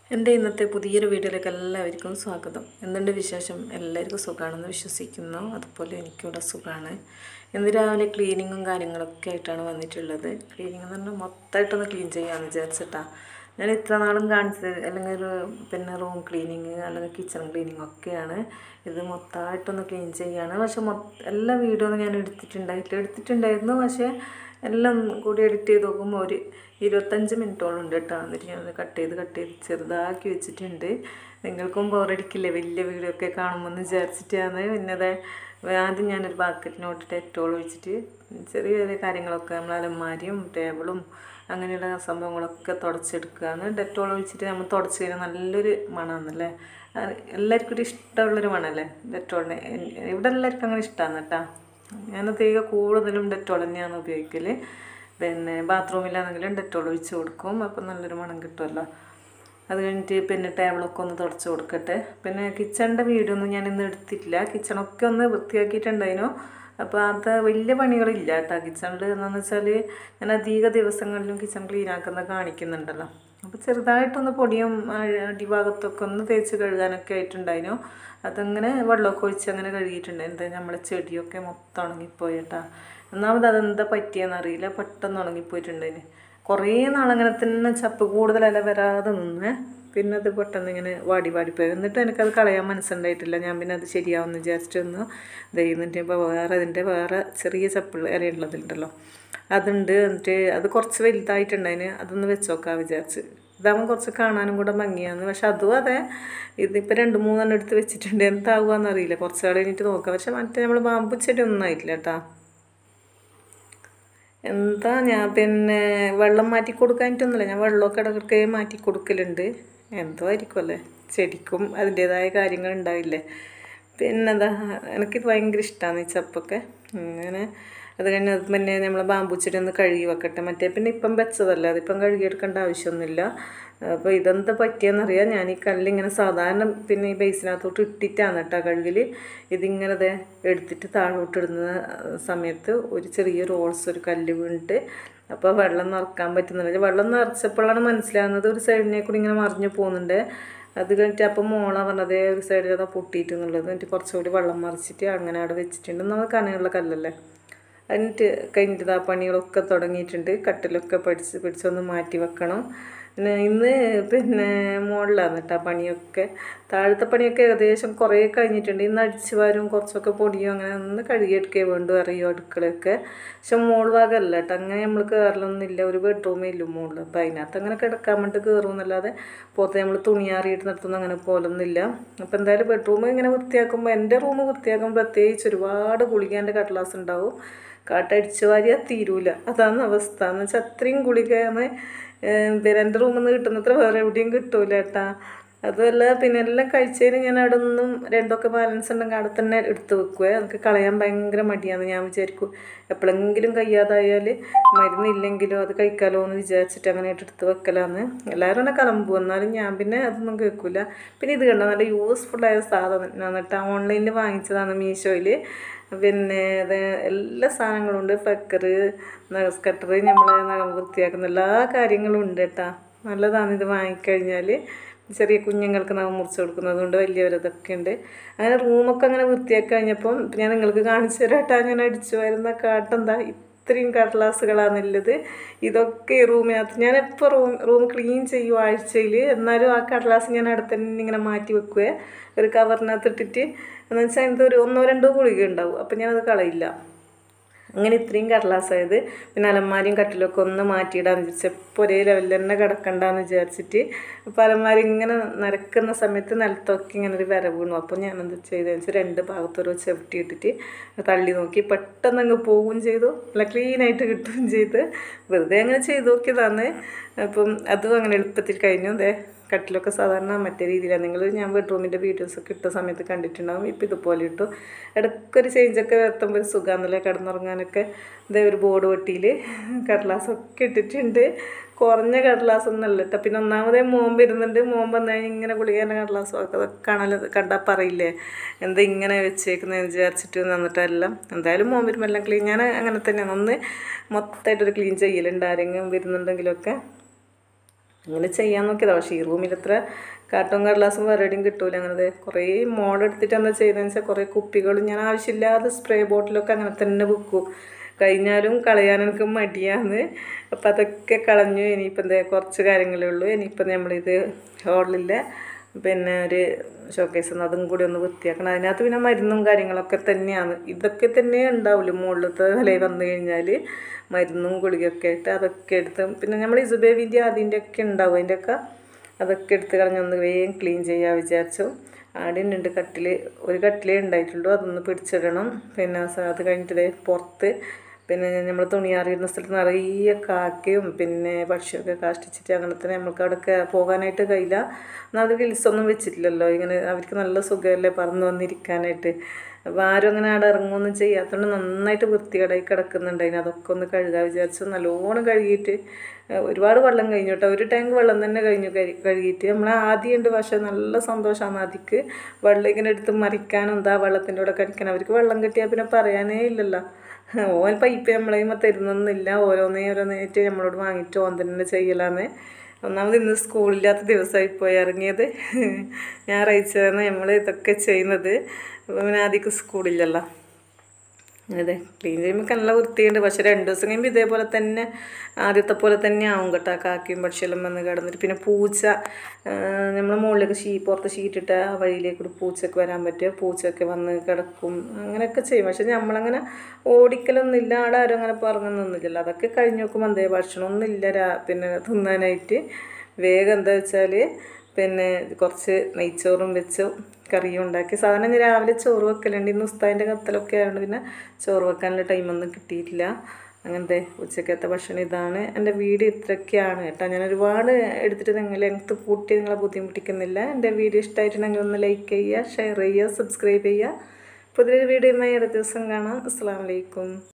എൻ്റെ ഇന്നത്തെ പുതിയൊരു വീഡിയോയിലേക്ക് എല്ലാവർക്കും സ്വാഗതം എന്തുണ്ട് വിശേഷം എല്ലാവർക്കും സുഖമാണെന്ന് വിശ്വസിക്കുന്നു അതുപോലെ എനിക്കിവിടെ സുഖമാണ് ഇന്ന് രാവിലെ ക്ലീനിങ്ങും കാര്യങ്ങളൊക്കെ ആയിട്ടാണ് വന്നിട്ടുള്ളത് ക്ലീനിങ് എന്ന് പറഞ്ഞാൽ മൊത്തമായിട്ടൊന്ന് ക്ലീൻ ചെയ്യാമെന്ന് വിചാരിച്ചിട്ടാ ഞാൻ ഇത്ര നാളും കാണിച്ചത് അല്ലെങ്കിൽ ഒരു പിന്നെ റൂം ക്ലീനിങ് അല്ലെങ്കിൽ കിച്ചൺ ക്ലീനിങ് ഒക്കെയാണ് ഇത് മൊത്തമായിട്ടൊന്ന് ക്ലീൻ ചെയ്യാണ് പക്ഷെ മൊ എല്ലാ വീഡിയോ ഒന്നും ഞാൻ എടുത്തിട്ടുണ്ടായിട്ടില്ല എടുത്തിട്ടുണ്ടായിരുന്നു പക്ഷേ എല്ലാം കൂടി എഡിറ്റ് ചെയ്ത് നോക്കുമ്പോൾ ഒരു ഇരുപത്തഞ്ച് മിനിറ്റോളം ഉണ്ട് കേട്ടോ എന്നിട്ട് ഞാൻ കട്ട് ചെയ്ത് കട്ട് ചെയ്ത് ചെറുതാക്കി വെച്ചിട്ടുണ്ട് നിങ്ങൾക്കും ബോറടിക്കില്ലേ വലിയ വീഡിയോ ഒക്കെ കാണുമ്പോൾ എന്ന് വിചാരിച്ചിട്ടാണ് പിന്നെ അതെ ആദ്യം ഞാനൊരു ബാക്കറ്റിനോട്ട് ഡെറ്റോൾ ഒഴിച്ചിട്ട് ചെറിയ ചെറിയ കാര്യങ്ങളൊക്കെ നമ്മൾ അലമാരിയും ടേബിളും അങ്ങനെയുള്ള സംഭവങ്ങളൊക്കെ തുടച്ചെടുക്കുകയാണ് ഡെറ്റോൾ ഒഴിച്ചിട്ട് നമ്മൾ തുടച്ച് കഴിഞ്ഞാൽ നല്ലൊരു മണമാണല്ലേ എല്ലാവർക്കും ഒരു ഇഷ്ടമുള്ളൊരു മണമല്ലേ ഡെറ്റോളിന് ഇവിടെ എല്ലാവർക്കും അങ്ങനെ ഇഷ്ടമാണ് കേട്ടോ ഞാൻ തീരെ കൂടുതലും ഡെറ്റോൾ തന്നെയാണ് ഉപയോഗിക്കൽ പിന്നെ ബാത്റൂമിലാണെങ്കിലും ഡെറ്റോൾ ഒഴിച്ച് കൊടുക്കും അപ്പം നല്ലൊരു മണം കിട്ടുമല്ലോ അത് കഴിഞ്ഞിട്ട് പിന്നെ ടേബിളൊക്കെ ഒന്ന് തുടച്ച് കൊടുക്കട്ടെ പിന്നെ കിച്ചണിൻ്റെ വീഡിയോ ഒന്നും ഞാൻ ഇന്ന് എടുത്തിട്ടില്ല കിച്ചണൊക്കെ ഒന്ന് വൃത്തിയാക്കിയിട്ടുണ്ടായിരുന്നു അപ്പോൾ അത് വലിയ പണികളില്ല കേട്ടോ കിച്ചണിൽ എന്താണെന്ന് വെച്ചാൽ ഞാൻ അധിക ദിവസങ്ങളിലും കിച്ചൺ ക്ലീൻ ആക്കുന്ന കാണിക്കുന്നുണ്ടല്ലോ അപ്പോൾ ചെറുതായിട്ടൊന്ന് പൊടിയും അടിഭാഗത്തൊക്കെ ഒന്ന് തേച്ച് കഴുകാനൊക്കെ ആയിട്ടുണ്ടായിരുന്നു അതങ്ങനെ വെള്ളമൊക്കെ ഒഴിച്ച് അങ്ങനെ കഴുകിയിട്ടുണ്ട് എന്താ നമ്മളെ ചെടിയൊക്കെ മൊത്തം ഉണങ്ങിപ്പോയിട്ടാ ഒന്നാമത് അതെന്താ പറ്റിയെന്നറിയില്ല പെട്ടെന്ന് ഉണങ്ങിപ്പോയിട്ടുണ്ടതിന് കുറേ നാളങ്ങനെ തന്നെ ചപ്പ് കൂടുതലല്ല വരാതെ നിന്ന് പിന്നെ അത് പെട്ടെന്ന് ഇങ്ങനെ വാടി വാടിപ്പോയി എന്നിട്ട് എനിക്കത് കളയാൻ മനസ്സുണ്ടായിട്ടില്ല ഞാൻ പിന്നെ അത് ശരിയാവുമെന്ന് വിചാരിച്ചിട്ട് ഒന്ന് ദൈവത്തിൻ്റെ ഇപ്പോൾ വേറെ ഇതിൻ്റെ വേറെ ചെറിയ ചപ്പ് ഇലയുള്ളതുണ്ടല്ലോ അതുണ്ട് എന്നിട്ട് അത് കുറച്ച് വലുതായിട്ടുണ്ടതിന് അതൊന്ന് വെച്ച് നോക്കാൻ വിചാരിച്ച് ഇതാകുമ്പോൾ കുറച്ച് കാണാനും കൂടെ ഭംഗിയാണ് പക്ഷെ അതും അതെ ഇതിപ്പോൾ രണ്ട് മൂന്നെണ്ണം എടുത്ത് വെച്ചിട്ടുണ്ട് എന്താകുകയെന്ന് അറിയില്ല കുറച്ച് നാൾ കഴിഞ്ഞിട്ട് നോക്കാം പക്ഷെ മറ്റേ നമ്മൾ ബാമ്പു ചെടി ഒന്നും ആയിട്ടില്ല കേട്ടോ എന്താ ഞാൻ പിന്നെ വെള്ളം മാറ്റി കൊടുക്കാനിട്ടൊന്നുമില്ല ഞാൻ വെള്ളമൊക്കെ ഇടയ്ക്കിടയ്ക്ക് മാറ്റി കൊടുക്കലുണ്ട് എന്തോ ആയിരിക്കുമല്ലേ ചെടിക്കും അതിൻ്റേതായ കാര്യങ്ങൾ ഉണ്ടാവില്ലേ പിന്നെന്താ എനിക്കിത് ഭയങ്കര ഇഷ്ടമാണ് ഈ ചപ്പൊക്കെ അങ്ങനെ അത് കഴിഞ്ഞ് അത് പിന്നെ നമ്മൾ ബാമ്പു ചെടി ഒന്ന് കഴുകി വെക്കട്ടെ മറ്റേ പിന്നെ ഇപ്പം വെച്ചതല്ല അതിപ്പം കഴുകിയെടുക്കേണ്ട ആവശ്യമൊന്നുമില്ല അപ്പോൾ ഇതെന്താ പറ്റിയെന്നറിയാം ഞാൻ ഈ കല്ലിങ്ങനെ സാധാരണ പിന്നെ ഈ ബേസിനകത്തോട്ട് ഇട്ടിട്ടാണ് കേട്ടോ കഴുകൽ ഇതിങ്ങനെ ദേ എടുത്തിട്ട് താഴോട്ട് ഇടുന്ന സമയത്ത് ഒരു ചെറിയൊരു ഓൾസ് ഒരു കല്ല് വീണിട്ട് അപ്പോൾ വെള്ളം നിറക്കാൻ പറ്റുന്നില്ല വെള്ളം നിറച്ചപ്പോഴാണ് മനസ്സിലാകുന്നത് ഒരു സൈഡിനെ കൂടി ഇങ്ങനെ മറിഞ്ഞു പോകുന്നുണ്ട് അത് കഴിഞ്ഞിട്ട് അപ്പം മോള പറഞ്ഞത് ഒരു സൈഡിൽ അതാ പൊട്ടിയിട്ട് എന്നുള്ളത് എന്നിട്ട് കുറച്ചുകൂടി വെള്ളം മറിച്ചിട്ട് അങ്ങനെ അവിടെ വെച്ചിട്ടുണ്ട് നമ്മൾ കനയുള്ള കല്ലല്ലേ എന്നിട്ട് കഴിഞ്ഞിട്ട് ആ പണികളൊക്കെ തുടങ്ങിയിട്ടുണ്ട് കട്ടിലൊക്കെ പഠിച്ച് പിടിച്ചൊന്ന് മാറ്റി വെക്കണം പിന്നെ ഇന്ന് പിന്നെ മുകളിലാണ് കേട്ടോ പണിയൊക്കെ താഴത്തെ പണിയൊക്കെ ഏകദേശം കുറേ കഴിഞ്ഞിട്ടുണ്ട് ഇന്ന് അടിച്ചു വാരും കുറച്ചൊക്കെ പൊടിയും അങ്ങനെ ഒന്ന് കഴുകിയെടുക്കേ വേണ്ടു അറിയോ അടുക്കളയൊക്കെ പക്ഷെ മോൾ ഭാഗമല്ല കേട്ടോ അങ്ങനെ നമ്മൾ കയറലൊന്നുമില്ല ഒരു ബെഡ്റൂമേ ഇല്ല മുകളിൽ അപ്പോൾ അതിനകത്ത് അങ്ങനെ കിടക്കാൻ വേണ്ടി കയറും എന്നല്ലാതെ പുറത്ത് നമ്മൾ തുണിയാറിയിട്ട് നിർത്തുന്ന അങ്ങനെ പോലൊന്നുമില്ല അപ്പോൾ എന്തായാലും ബെഡ്റൂം ഇങ്ങനെ വൃത്തിയാക്കുമ്പോൾ എൻ്റെ റൂം വൃത്തിയാക്കുമ്പോൾ പ്രത്യേകിച്ച് ഒരുപാട് ഗുളികേൻ്റെ കടലാസ് ഉണ്ടാവും കാട്ടടിച്ചു വാരിയാൽ തീരൂല അതാണ് അവസ്ഥ എന്ന് വെച്ചാൽ അത്രയും ഗുളികയാണ് പിന്നെ എൻ്റെ റൂമിൽ നിന്ന് കിട്ടുന്നത്ര വേറെ എവിടെയും കിട്ടൂല കേട്ടാ അതുമല്ല പിന്നെ എല്ലാം കഴിച്ചതിന് ഞാൻ അവിടെ നിന്നും രണ്ടൊക്കെ ബാലൻസ് ഉണ്ടെങ്കിൽ അവിടെ തന്നെ എടുത്ത് വെക്കുക എനിക്ക് കളയാൻ ഭയങ്കര മടിയാണ് ഞാൻ വിചാരിക്കും എപ്പോഴെങ്കിലും കഴിയാതായാൽ മരുന്നില്ലെങ്കിലോ അത് കഴിക്കാലോ എന്ന് വിചാരിച്ചിട്ട് അങ്ങനെ എടുത്ത് വെക്കലാന്ന് എല്ലാവരും എന്നെ കലമ്പു എന്നാലും ഞാൻ പിന്നെ അതൊന്നും കേൾക്കില്ല പിന്നെ ഇത് കണ്ട നല്ല യൂസ്ഫുള്ളായ സാധനം എന്നിട്ട് ഓൺലൈനിൽ വാങ്ങിച്ചതാണ് മീഷോയിൽ പിന്നെ അത് എല്ലാ സാധനങ്ങളും ഉണ്ട് ഫക്കർ നഗസ് കട്ടർ നമ്മളെ നഖം വൃത്തിയാക്കുന്ന എല്ലാ കാര്യങ്ങളും ഉണ്ട് കേട്ടോ നല്ലതാണ് ഇത് വാങ്ങിക്കഴിഞ്ഞാൽ ചെറിയ കുഞ്ഞുങ്ങൾക്ക് നഖം മുറിച്ച് കൊടുക്കുന്നതുകൊണ്ട് വലിയവരതൊക്കെ ഉണ്ട് അങ്ങനെ റൂമൊക്കെ അങ്ങനെ വൃത്തിയാക്കി കഴിഞ്ഞപ്പം ഞാൻ നിങ്ങൾക്ക് കാണിച്ചു തരാട്ടാ ഞാൻ അടിച്ചു വരുന്ന കാട്ടെന്താ ഇത്രയും കടലാസുകളാണുള്ളത് ഇതൊക്കെ ഈ റൂമിനകത്ത് ഞാൻ എപ്പോൾ റൂം റൂം ക്ലീൻ ചെയ്യും ആഴ്ചയിൽ എന്നാലും ആ കടലാസ് ഞാൻ അവിടെ തന്നെ ഇങ്ങനെ മാറ്റി വെക്കുക ഒരു കവറിനകത്ത് ഇട്ടിട്ട് എന്ന് വെച്ചാൽ ഇത് ഒരു ഒന്നോ രണ്ടോ ഗുളിക ഉണ്ടാവും അപ്പം ഞാനത് കളയില്ല അങ്ങനെ ഇത്രയും കടലാസായത് പിന്നെ അലമാരിയും കട്ടിലൊക്കെ ഒന്ന് മാറ്റിയിടാന്ന് വിചാരിച്ചു എപ്പോൾ ഒരേ ലെവലിൽ തന്നെ കിടക്കണ്ടെന്ന് വിചാരിച്ചിട്ട് അപ്പോൾ അലമാരി ഇങ്ങനെ നിരക്കുന്ന സമയത്ത് നിലത്തൊക്കെ ഇങ്ങനെ ഒരു വര വീണു അപ്പോൾ ഞാൻ എന്ത് ചെയ്തതെന്ന് വെച്ചാൽ രണ്ട് ഭാഗത്തോരോ ചവിട്ടി ഇട്ടിട്ട് തള്ളി നോക്കി പെട്ടെന്ന് അങ്ങ് പോവുകയും ചെയ്തു നല്ല ക്ലീനായിട്ട് കിട്ടുകയും ചെയ്ത് വെറുതെ അങ്ങനെ ചെയ്ത് നോക്കിയതാണ് അപ്പം അതും അങ്ങനെ എളുപ്പത്തിൽ കഴിഞ്ഞു അതെ കട്ടിലൊക്കെ സാധാരണ മറ്റേ രീതിയിലാണ് നിങ്ങൾ ഞാൻ ബെഡ്റൂമിൻ്റെ വീഡിയോസൊക്കെ ഇട്ട സമയത്ത് കണ്ടിട്ടുണ്ടാകും ഇപ്പം ഇതുപോലെ ഇട്ടു ഇടയ്ക്കൊരു ചേഞ്ചൊക്കെ എത്തുമ്പോൾ ഒരു സുഖമാണെന്നല്ലേ കിടന്നുറങ്ങാനൊക്കെ ഇതേ ഒരു ബോർഡ് വെട്ടിയിൽ കടലാസൊക്കെ ഇട്ടിട്ടുണ്ട് കുറഞ്ഞ കടലാസ് ഒന്നല്ല കേട്ടോ പിന്നെ ഒന്നാമതേ മോൻ വരുന്നുണ്ട് മോൻ വന്നു കഴിഞ്ഞാൽ ഇങ്ങനെ ഗുളികേൻ്റെ കടലാസും ഒക്കെ അതൊക്കെ കാണാൻ കണ്ടാൽ പറയില്ലേ എന്താ ഇങ്ങനെ വെച്ചേക്കുന്നതെന്ന് വിചാരിച്ചിട്ട് നിന്നിട്ടെല്ലാം എന്തായാലും മോൻ വരുമ്പോൾ എല്ലാം ക്ലീൻ ഞാൻ അങ്ങനെ തന്നെയാണ് ഒന്ന് മൊത്തമായിട്ടൊരു ക്ലീൻ ചെയ്യലുണ്ട് ആരെങ്കിലും വരുന്നുണ്ടെങ്കിലൊക്കെ അങ്ങനെ ചെയ്യാൻ നോക്കിയതാ പക്ഷേ ഈ റൂമിൽ ഇത്ര കാർട്ടൂൺ കടലാസും വേറെയും കിട്ടൂല അങ്ങനത്തെ കുറേ മോഡ് എടുത്തിട്ട് എന്താ ചെയ്തതെന്ന് വെച്ചാൽ കുറേ കുപ്പികളും ഞാൻ ആവശ്യമില്ലാതെ സ്പ്രേ ബോട്ടിലൊക്കെ അങ്ങനെ തന്നെ വെക്കും കഴിഞ്ഞാലും കളയാൻ എനിക്ക് മടിയാന്ന് അപ്പം അതൊക്കെ കളഞ്ഞു ഇനിയിപ്പം എന്താ കുറച്ച് കാര്യങ്ങളേ ഉള്ളൂ ഇനിയിപ്പം നമ്മളിത് ഹോളിലെ പിന്നെ ഒരു ഷോക്കേസ് അതും കൂടി ഒന്ന് വൃത്തിയാക്കണം അതിനകത്ത് പിന്നെ മരുന്നും കാര്യങ്ങളൊക്കെ തന്നെയാണ് ഇതൊക്കെ തന്നെ ഉണ്ടാവില്ല മുകളിലത്തെ നിലയിൽ വന്നു കഴിഞ്ഞാൽ മരുന്നും ഗുളികയൊക്കെ ആയിട്ട് അതൊക്കെ എടുത്ത് പിന്നെ നമ്മൾ ഇസുബേബിൻ്റെ അതിൻ്റെ ഒക്കെ ഉണ്ടാവും അതിൻ്റെയൊക്കെ അതൊക്കെ എടുത്ത് കളഞ്ഞൊന്ന് വേഗം ക്ലീൻ ചെയ്യാൻ വിചാരിച്ചു ആടെ ഉണ്ട് കട്ടിൽ ഒരു കട്ടിലേ ഉണ്ടായിട്ടുള്ളൂ അതൊന്ന് പിടിച്ചിടണം പിന്നെ സ- അത് കഴിഞ്ഞിട്ട് ദേ പുറത്ത് പിന്നെ നമ്മൾ തുണിയാറിയിരുന്ന സ്ഥലത്ത് നിറയെ കാക്കയും പിന്നെ പക്ഷിയൊക്കെ കാഷ്ടിച്ചിട്ട് അങ്ങനെ തന്നെ നമുക്ക് അവിടെ കേ- പോകാനായിട്ട് കഴിയില്ല എന്നാൽ അത് ഗിൽസൊന്നും വെച്ചിട്ടില്ലല്ലോ ഇങ്ങനെ അവർക്ക് നല്ല സുഖമല്ലേ പറന്ന് വന്നിരിക്കാനായിട്ട് അപ്പോൾ ആരും അങ്ങനെ അവിടെ ഇറങ്ങുമൊന്നും ചെയ്യാത്തതുകൊണ്ട് നന്നായിട്ട് വൃത്തികേടായി കിടക്കുന്നുണ്ട് അതിന് അതൊക്കെ ഒന്ന് കഴുകാൻ വിചാരിച്ചു നല്ലോണം കഴുകിയിട്ട് ഏഹ് ഒരുപാട് വെള്ളം കഴിഞ്ഞു കേട്ടോ ഒരു ടാങ്ക് വെള്ളം തന്നെ കഴിഞ്ഞു കഴു കഴുകിയിട്ട് നമ്മൾ ആദ്യം ഉണ്ട് പക്ഷേ നല്ല സന്തോഷമാണ് ആദ്യക്ക് വെള്ളം ഇങ്ങനെ എടുത്ത് മറിക്കാനും എന്താ വെള്ളത്തിൻ്റെ കൂടെ കടിക്കണം അവർക്ക് വെള്ളം കിട്ടിയാൽ പിന്നെ പറയാനേ ഇല്ലല്ലോ ഓൻ പൈപ്പ് നമ്മളെ തരുന്നൊന്നുമില്ല ഓരോന്നേ ഓരോന്നേറ്റ് നമ്മളോട് വാങ്ങിയിട്ട് ഓൻ തന്നെ ചെയ്യലാന്ന് ഒന്നാമത് ഇന്ന് സ്കൂളില്ലാത്ത ദിവസമായി പോയി ഇറങ്ങിയത് ഞായറാഴ്ചയാണ് നമ്മൾ ഇതൊക്കെ ചെയ്യുന്നത് അപ്പോൾ പിന്നെ ആദ്യം സ്കൂളില്ലല്ലോ അതെ ക്ലീൻ ചെയ്യുമ്പോൾ നല്ല വൃത്തിയുണ്ട് പക്ഷെ രണ്ട് ദിവസം കഴിയുമ്പോൾ ഇതേപോലെ തന്നെ ആദ്യത്തെ പോലെ തന്നെ ആവും കേട്ടോ കാക്കയും പക്ഷിയെല്ലാം വന്ന് കിടന്നിട്ട് പിന്നെ പൂച്ച നമ്മൾ മുകളിലേക്ക് ഷീ പുറത്ത് ഷീറ്റിട്ട് ആ വഴിയിലേക്ക് കൂടി പൂച്ചയൊക്കെ വരാൻ പറ്റുക പൂച്ചയൊക്കെ വന്ന് കിടക്കും അങ്ങനെയൊക്കെ ചെയ്യും പക്ഷെ നമ്മളങ്ങനെ ഓടിക്കലൊന്നുമില്ല ആടെ ആരും അങ്ങനെ പറഞ്ഞൊന്നുമില്ലല്ലോ അതൊക്കെ കഴിഞ്ഞ് നോക്കുമ്പോൾ എന്തേ ഭക്ഷണമൊന്നുമില്ല രാ പിന്നെ തിന്നാനായിട്ട് വേഗം എന്താ വെച്ചാൽ പിന്നെ കുറച്ച് നെയ്ച്ചോറും വെച്ചു കറിയും ഉണ്ടാക്കി സാധാരണ ഞാൻ രാവിലെ ചോറ് വെക്കലുണ്ട് ഇന്ന് ഉസ്താദിൻ്റെ കത്തലൊക്കെ ആയതുകൊണ്ട് പിന്നെ ചോറ് വെക്കാനുള്ള ടൈമൊന്നും കിട്ടിയിട്ടില്ല അങ്ങനത്തെ ഉച്ചക്കത്തെ ഭക്ഷണം ഇതാണ് എൻ്റെ വീഡിയോ ഇത്രയൊക്കെയാണ് കേട്ടോ ഞാൻ ഒരുപാട് എടുത്തിട്ട് നിങ്ങൾ ലെങ്ത്ത് കൂട്ടി നിങ്ങളെ ബുദ്ധിമുട്ടിക്കുന്നില്ല എൻ്റെ വീഡിയോ ഇഷ്ടമായിട്ടുണ്ടെങ്കിൽ ഒന്ന് ലൈക്ക് ചെയ്യുക ഷെയർ ചെയ്യുക സബ്സ്ക്രൈബ് ചെയ്യുക പുതിയൊരു വീഡിയോയുമായി അടുത്ത ദിവസം കാണാം അസ്സാം വലൈക്കും